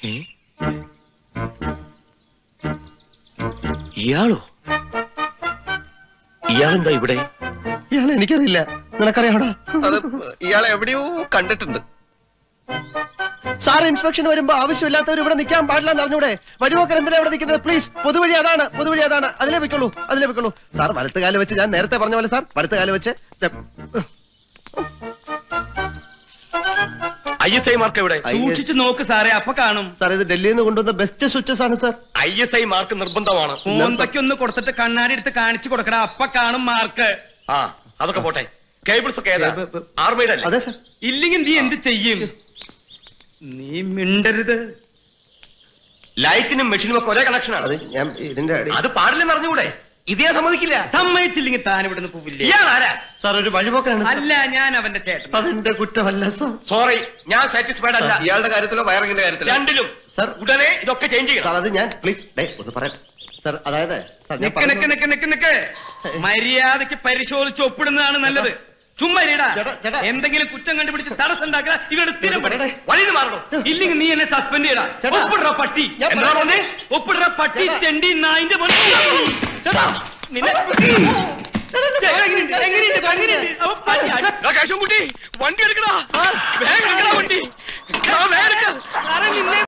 ഏ? ഇയാളോ ഇയാളെന്താ ഇവിടെ ഇയാളെ എനിക്കറിയില്ല നിനക്കറിയാവടാ അത് ഇയാളെ എവിടെയോ കണ്ടിട്ടുണ്ട് സാർ ഇൻസ്പെക്ഷൻ വരുമ്പോ ആവശ്യമില്ലാത്തവർ ഇവിടെ നിൽക്കാൻ പാടില്ല എന്ന് അറിഞ്ഞൂടെ വഴിപോക്കർ എന്തിനാ ഇവിടെ നിൽക്കുന്നത് പ്ലീസ് പൊതുവഴി അതാണ് പൊതുവഴി അതാണ് അതിലേ വെക്കുള്ളൂ അതിലേ വെക്കുള്ളൂ സാർ വലത്ത് കാല് വെച്ച് ഞാൻ നേരത്തെ പറഞ്ഞ പോലെ സാർ വലത്ത് കാല് വെച്ച് I S I mark I ഐ- സൂക്ഷിച്ചു നോക്ക് സാറേ അപ്പൊ കാണും സാർ ഇത് ഡൽഹിയിൽ നിന്ന് കൊണ്ടുവന്ന ബെസ്റ്റ് സ്വിച്ചസ് ആണ് sir I S I mark നിർബന്ധമാണ് മോന്തയ്ക്ക് ഒന്ന് കൊടുത്തിട്ട് കണ്ണാടി എടുത്ത് കാണിച്ചു കൊടുക്കട അപ്പ കാണും മാർക്ക് ആ അതൊക്കെ പോട്ടെ കേബിൾസ് ഒക്കെ ഏതാ കേബിൾ- ബ- ആർമിയുടെ അല്ലേ അതെ സാർ ഇല്ലെങ്കിൽ നീ എന്ത് ചെയ്യും നീ മിണ്ടരുത് ലൈറ്റിനും മെഷീനും ഒക്കെ ഒരേ കണക്ഷനാണ് അത് ഞാൻ ഇതിന്റെ അടി- അത് പാടില്ലെന്ന് അറിഞ്ഞുകൂടെ ഇതേ സമ്മതിക്കില്ല സമ്മതിച്ചില്ലെങ്കിൽ താൻ ഇവിടുന്ന് പോവില്ലേ ഇയാൾ ആരാ സാർ ഒരു വഴിപോക്കാണ് സാർ അല്ല ഞാൻ അവന്റെ ചേട്ടൻ അതെന്റെ കുറ്റമല്ല സാർ സോറി ഞാൻ സാറ്റിസ്ഫൈഡ് അല്ല ഇയാളുടെ കാര്യത്തിലോ വയറിങ്ങിന്റെ കാര്യത്തിലോ രണ്ടിലും സാർ ഉടനെ ഇതൊക്കെ ചേഞ്ച് ചെയ്യണം സാർ അത് ഞാൻ പ്ലീസ് ഡേ ഒന്ന് പറയാം സാർ അതായത് സാർ ഞാൻ നിക്ക് നിക്ക് പറഞ്ഞു- നിക്ക് നിക്ക് നിക്ക് മര്യാദക്ക് പരിശോധിച്ച് ഒപ്പിടുന്നതാണ് നല്ലത് ചുമ്മാ ഇരിടാ. ചേട്ടാ, ചേട്ടാ. എന്തെങ്കിലും കുറ്റം കണ്ടുപിടിച്ച് തടസ്സം ഉണ്ടാക്കുക ഇവരുടെ സ്ഥിരം പണി. ചേട്ടാ. വഴിന്ന് മാറണം ഇല്ലെങ്കിൽ നീ എന്നെ സസ്പെൻഡ് ചെയ്യടാ ചേട്ടാ. ഒപ്പിടുற പട്ടി ഞാൻ എന്താ പറഞ്ഞേ ഒപ്പിടുற പട്ടി ചേട്ടാ. തെണ്ടി നായിന്റെ പട്ടി ചേട്ടാ. നിന്നെ എങ്ങനെയുണ്ട്? എങ്ങനെയുണ്ട്? എങ്ങനെയുണ്ട്? അവൻ പട്ടി അടി- ദാ കേശവൻകുട്ടി വണ്ടി എടുക്കടാ വേഗം എടുക്കടാ വണ്ടി ആ, വേഗം എടുക്ക. സാറേ, നിന്നെ